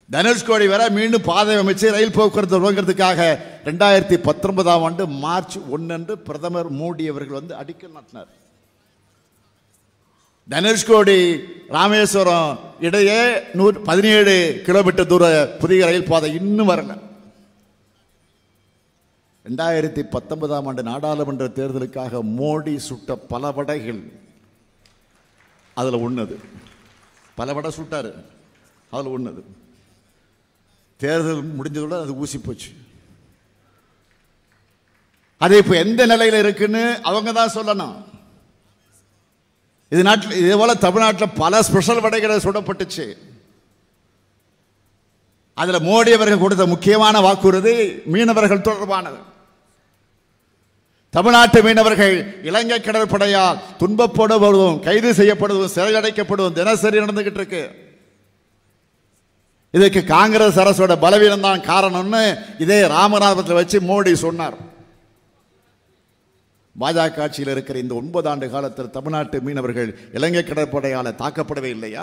தனுஷ்கோடி வரை மீண்டும் பாதை அமைச்சு ரயில் போக்குவரத்து துவங்கிறதுக்காக ரெண்டாயிரத்தி பத்தொன்பதாம் ஆண்டு மார்ச் ஒன்று பிரதமர் மோடி அவர்கள் வந்து அடிக்கல் நாட்டினார் தனுஷ்கோடி ராமேஸ்வரம் இடையே நூறு பதினேழு கிலோமீட்டர் தூர புதிய ரயில் பாதை இன்னும் வரல ரெண்டாயிரத்தி பத்தொன்பதாம் ஆண்டு நாடாளுமன்ற தேர்தலுக்காக மோடி சுட்ட பல வடைகள் அதில் ஒன்றுது பல வடை சுட்டாரு அதில் ஒன்றுது தேர்தல் முடிஞ்சதோட அது ஊசி போச்சு அது இப்போ எந்த நிலையில் இருக்குன்னு அவங்க தான் சொல்லணும் இது நாட்டில் இதே போல தமிழ்நாட்டில் பல ஸ்பெஷல் வடைகளை சுடப்பட்டுச்சு அதில் மோடி அவர்கள் கொடுத்த முக்கியமான வாக்குறுதி மீனவர்கள் தொடர்பானது தமிழ்நாட்டு மீனவர்கள் இலங்கை கடற்படையால் துன்பப்படுவதும் கைது செய்யப்படுவதும் சிறையடைக்கப்படுவதும் தினசரி நடந்துகிட்டு இருக்கு இதுக்கு காங்கிரஸ் அரசோட பலவீனம் தான் காரணம்னு இதே ராமநாதபுரத்தில் வச்சு மோடி சொன்னார் பாஜக ஆட்சியில் இருக்கிற இந்த ஒன்பது ஆண்டு காலத்தில் தமிழ்நாட்டு மீனவர்கள் இலங்கை கடற்படையால் தாக்கப்படவே இல்லையா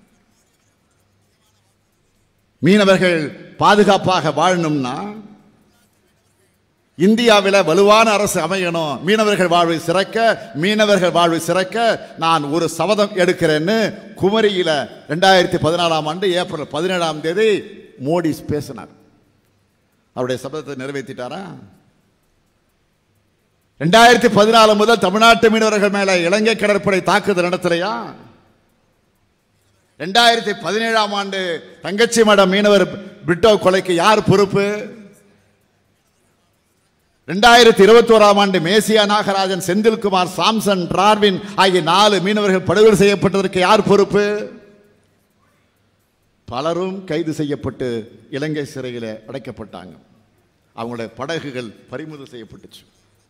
மீனவர்கள் பாதுகாப்பாக வாழணும்னா இந்தியாவில் வலுவான அரசு அமையணும் மீனவர்கள் வாழ்வை சிறக்க மீனவர்கள் வாழ்வை சிறக்க நான் ஒரு சபதம் எடுக்கிறேன்னு குமரியில் ரெண்டாயிரத்தி பதினாலாம் ஆண்டு ஏப்ரல் பதினேழாம் தேதி மோடி பேசினார் அவருடைய சபதத்தை நிறைவேற்றிட்டாரா ரெண்டாயிரத்தி பதினாலு முதல் தமிழ்நாட்டு மீனவர்கள் மேல இலங்கை கடற்படை தாக்குதல் நடத்தலையா ரெண்டாயிரத்தி பதினேழாம் ஆண்டு தங்கச்சி மடம் மீனவர் பிரிட்டோ கொலைக்கு யார் பொறுப்பு ரெண்டாயிரத்தி இருபத்தி ஓராம் ஆண்டு மேசியா நாகராஜன் செந்தில்குமார் சாம்சன் டிரார்வின் ஆகிய நாலு மீனவர்கள் படுகொலை செய்யப்பட்டதற்கு யார் பொறுப்பு பலரும் கைது செய்யப்பட்டு இலங்கை சிறையில் அடைக்கப்பட்டாங்க அவங்களுடைய படகுகள் பறிமுதல் செய்யப்பட்டுச்சு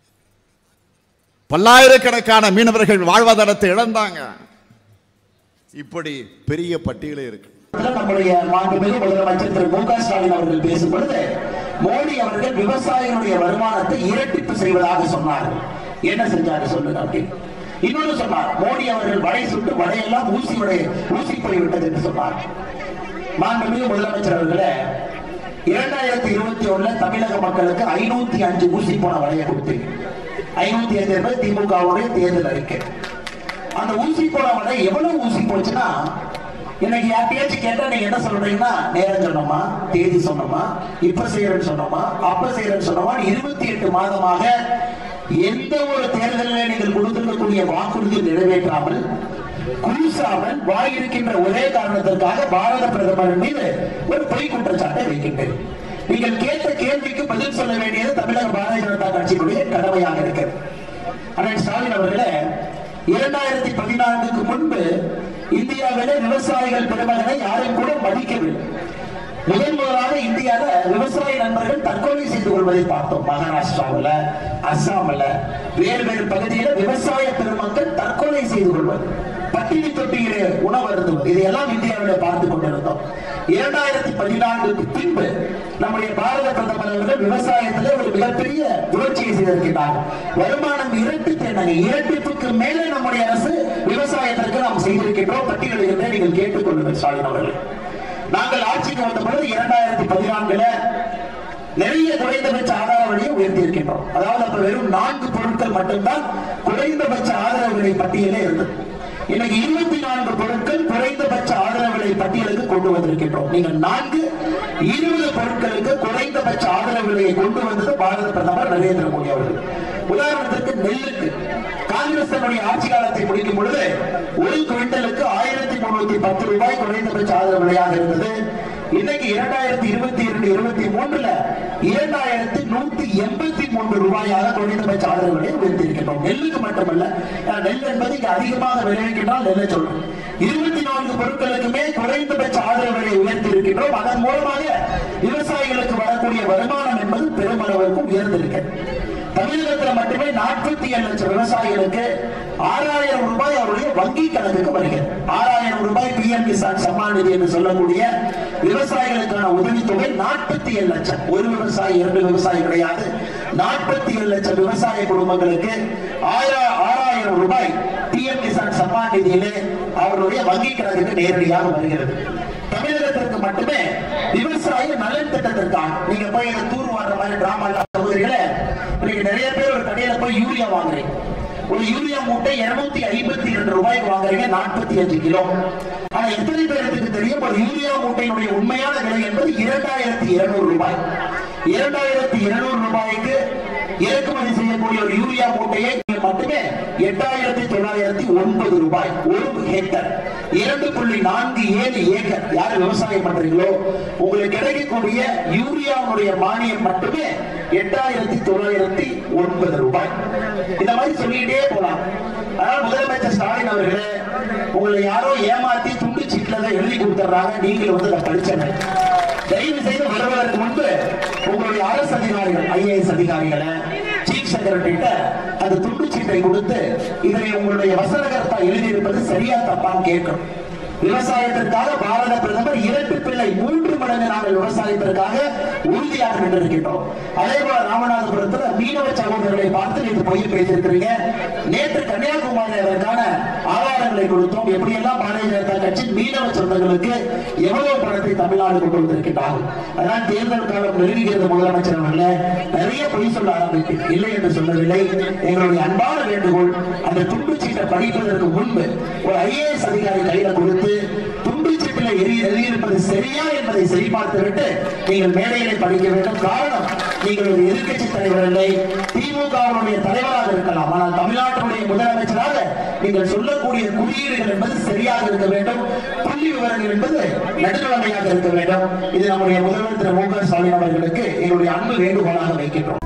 பல்லாயிரக்கணக்கான மீனவர்கள் வாழ்வாதாரத்தை இழந்தாங்க இப்படி பெரிய பட்டியலே இருக்கு நம்முடைய மாண்புமிகு முதலமைச்சர் திரு மு க ஸ்டாலின் அவர்கள் பேசும் பொழுது மோடி அவர்கள் விவசாயிகளுடைய வருமானத்தை இரட்டிப்பு செய்வதாக சொன்னார் என்ன செஞ்சாரு சொல்லுங்க அப்படின்னு இன்னொரு சொன்னார் மோடி அவர்கள் வடை சுட்டு வடையெல்லாம் ஊசி வடை ஊசி போய்விட்டது என்று சொன்னார் மாண்புமிகு முதலமைச்சர் அவர்களே இரண்டாயிரத்தி இருபத்தி ஒண்ணுல தமிழக மக்களுக்கு ஐநூத்தி அஞ்சு ஊசி போன வடையை கொடுத்தீங்க ஐநூத்தி அஞ்சு என்பது திமுகவுடைய தேர்தல் அறிக்கை அந்த ஊசி போன வடை எவ்வளவு ஊசி போச்சுன்னா இன்னைக்கு யார்கிட்டயாச்சும் கேட்டா நீங்க என்ன சொல்றீங்கன்னா நேரம் சொன்னோமா தேதி சொன்னோமா இப்ப செய்யறேன்னு சொன்னோமா அப்ப செய்யறேன்னு சொன்னோமா இருபத்தி எட்டு மாதமாக எந்த ஒரு தேர்தலில் நீங்கள் கொடுத்திருக்கக்கூடிய வாக்குறுதி நிறைவேற்றாமல் கூசாமல் வாயிருக்கின்ற ஒரே காரணத்திற்காக பாரத பிரதமர் மீது ஒரு பொய் குற்றச்சாட்டை வைக்கின்றேன் நீங்கள் கேட்ட கேள்விக்கு பதில் சொல்ல வேண்டியது தமிழக பாரதிய ஜனதா கட்சியினுடைய கடமையாக இருக்கிறது அண்ணன் ஸ்டாலின் அவர்களே இரண்டாயிரத்தி பதினான்குக்கு முன்பு இந்தியாவிலே விவசாயிகள் பெருமகனை யாரும் கூட மதிக்கவில்லை முதன் முதலாக இந்தியால விவசாய நண்பர்கள் தற்கொலை செய்து கொள்வதை பார்த்தோம் மகாராஷ்டிராவுல அஸ்ஸாம்ல வேறு வேறு பகுதியில விவசாய பெருமக்கள் தற்கொலை செய்து கொள்வது பட்டினி தொட்டியிலே உணவு அருந்துவது இதையெல்லாம் இந்தியாவிலே பார்த்து கொண்டிருந்தோம் இரண்டாயிரத்தி பதினான்குக்கு பின்பு நம்முடைய பாரத பிரதமர் அவர்கள் விவசாயத்திலே ஒரு மிகப்பெரிய புரட்சியை செய்திருக்கிறார் வருமானம் இரட்டிப்பு என்னங்க இரட்டிப்புக்கு மேலே நம்முடைய அரசு விவசாயத்திற்கு நாம் செய்திருக்கின்றோம் பட்டியலிருந்தே நீங்கள் கேட்டுக்கொள்ளுங்கள் ஸ்டாலின் அவர்கள் நாங்கள் ஆட்சிக்கு வந்த பொழுது இரண்டாயிரத்தி பதினான்குல நிறைய குறைந்தபட்ச ஆதார விலையை உயர்த்தி இருக்கின்றோம் அதாவது அப்ப வெறும் நான்கு பொருட்கள் மட்டும்தான் குறைந்தபட்ச ஆதரவு விலை பட்டியலே இருந்தது இன்னைக்கு இருபத்தி நான்கு பொருட்கள் குறைந்தபட்ச ஆதரவு விலை பட்டியலுக்கு கொண்டு வந்திருக்கின்றோம் நீங்கள் நான்கு இருபது பொருட்களுக்கு குறைந்தபட்ச ஆதரவு விலையை கொண்டு வந்தது பாரத பிரதமர் நரேந்திர மோடி அவர்கள் உதாரணத்திற்கு நெல்லுக்கு காங்கிரஸ் தன்னுடைய ஆட்சி காலத்தை முடிக்கும் பொழுது ஒரு குவிண்டலுக்கு ஆயிரத்தி முன்னூத்தி பத்து ரூபாய் குறைந்தபட்ச ஆதரவு விலையாக இருந்தது இன்னைக்கு இரண்டாயிரத்தி இருபத்தி இரண்டு இருபத்தி மூன்றுல இரண்டாயிரத்தி நூத்தி எண்பத்தி மூன்று ரூபாயாக குறைந்தபட்ச ஆதரவு விலையை உயர்த்தியிருக்கின்றோம் நெல்லுக்கு மட்டுமல்ல அஹ், நெல் என்பது இங்கு அதிகமாக விளைவிக்கின்றால் நெல்லை சொல்றோம் இருபத்தி நான்கு பொருட்களுக்குமே குறைந்தபட்ச ஆதரவு விலையை உயர்த்தி இருக்கின்றோம் அதன் மூலமாக விவசாயிகளுக்கு வரக்கூடிய வருமானம் என்பது பெருமளவுக்கு உயர்ந்திருக்கிறது தமிழகத்தில் மட்டுமே நாற்பத்தி ஏழு லட்சம் விவசாயிகளுக்கு ஆறாயிரம் ரூபாய் அவருடைய வங்கி கணக்குக்கு வருகிறது ஆறாயிரம் ரூபாய் பிஎம் கிசான் சம்மான் நிதி என்று சொல்லக்கூடிய விவசாயிகளுக்கான உதவித்தொகை நாற்பத்தி ஏழு லட்சம் ஒரு விவசாயி இரண்டு விவசாயி கிடையாது நாற்பத்தி ஏழு லட்சம் விவசாய குடும்பங்களுக்கு ஆயிரம் ஆறாயிரம் ரூபாய் பிஎம் கிசான் சம்மான் நிதியிலே அவருடைய வங்கி கணக்குக்கு நேரடியாக வருகிறது தமிழகத்திற்கு மட்டுமே விவசாய நலன் திட்டத்திற்காக நீங்க போய் இந்த தூர் வாடுற மாதிரி டிராமா எல்லாம் சகோதரிகளே இன்னைக்கு நிறைய பேர் ஒரு கடையில போய் யூரியா வாங்குறீங்க ஒரு யூரியா மூட்டை இருநூத்தி ஐம்பத்தி ரெண்டு ரூபாய்க்கு வாங்குறீங்க நாற்பத்தி அஞ்சு கிலோ ஆனா எத்தனை பேருக்கு தெரியும் ஒரு யூரியா மூட்டையினுடைய உண்மையான விலை என்பது இரண்டாயிரத்தி இருநூறு ரூபாய் இரண்டாயிரத்தி இருநூறு ரூபாய்க்கு இறக்குமதி செய்யக்கூடிய ஒரு யூரியா மூட்டையை நீங்கள் மட்டுமே எட்டாயிரத்தி தொள்ளாயிரத்தி ஒன்பது ரூபாய் ஒரு ஹெக்டர் இரண்டு புள்ளி நான்கு ஏழு ஏக்கர் யார் விவசாயம் பண்றீங்களோ உங்களுக்கு கிடைக்கக்கூடிய யூரியாவுடைய மானியம் மட்டுமே எட்டாயிரத்தி தொள்ளாயிரத்தி ஒன்பது ரூபாய் இந்த மாதிரி சொல்லிட்டே போலாம் அதனால முதலமைச்சர் ஸ்டாலின் அவர்களே உங்களை யாரோ ஏமாத்தி துண்டு சீட்ல தான் எழுதி கொடுத்துறாங்க நீங்களும் வந்து அதை படிச்சன தயவு செய்து வருவதற்கு முன்பு உங்களுடைய அரசு அதிகாரிகள் ஐஏஎஸ் அதிகாரிகளை சீஃப் செக்ரட்டரிட்ட அந்த துண்டு சீட்டை கொடுத்து இதனை உங்களுடைய வசனகர்த்தா எழுதியிருப்பது சரியா தப்பான்னு கேட்கணும் விவசாயத்திற்காக பாரத பிரதமர் இரண்டு பிள்ளை மூன்று மடங்கு நாங்கள் விவசாயத்திற்காக உறுதியாக நின்றிருக்கின்றோம் அதே போல ராமநாதபுரத்துல மீனவ சகோதரர்களை பார்த்து நேற்று போய் பேசியிருக்கிறீங்க நேற்று கன்னியாகுமரி அதற்கான ஆதாரங்களை கொடுத்தோம் எப்படி எல்லாம் பாரதிய ஜனதா கட்சி மீனவ சொந்தங்களுக்கு எவ்வளவு பணத்தை தமிழ்நாடு கொண்டு வந்திருக்கின்றார்கள் அதான் தேர்தல் காலம் நெருங்குகிறது முதலமைச்சர் அவர்களே நிறைய பொய் சொல்ல ஆரம்பித்து இல்லை என்று சொல்லவில்லை எங்களுடைய அன்பான வேண்டுகோள் அந்த துண்டு சீட்டை படிப்பதற்கு முன்பு ஒரு ஐஏஎஸ் அதிகாரி கையில கொடுத்து துண்டு சீட்டில் எரி எழுதியிருப்பது சரியா என்பதை சரிபார்த்து விட்டு நீங்கள் மேடைகளை படிக்க வேண்டும் காரணம் நீங்கள் ஒரு எதிர்க்கட்சி தலைவர் இல்லை திமுகவுடைய தலைவராக இருக்கலாம் ஆனால் தமிழ்நாட்டினுடைய முதலமைச்சராக நீங்கள் சொல்லக்கூடிய குறியீடுகள் என்பது சரியாக இருக்க வேண்டும் புள்ளி விவரங்கள் என்பது நடுநிலைமையாக இருக்க வேண்டும் இது நம்முடைய முதல்வர் திரு மு க ஸ்டாலின் அவர்களுக்கு எங்களுடைய அன்பு வேண்டுகோளாக வைக்கின்றோம்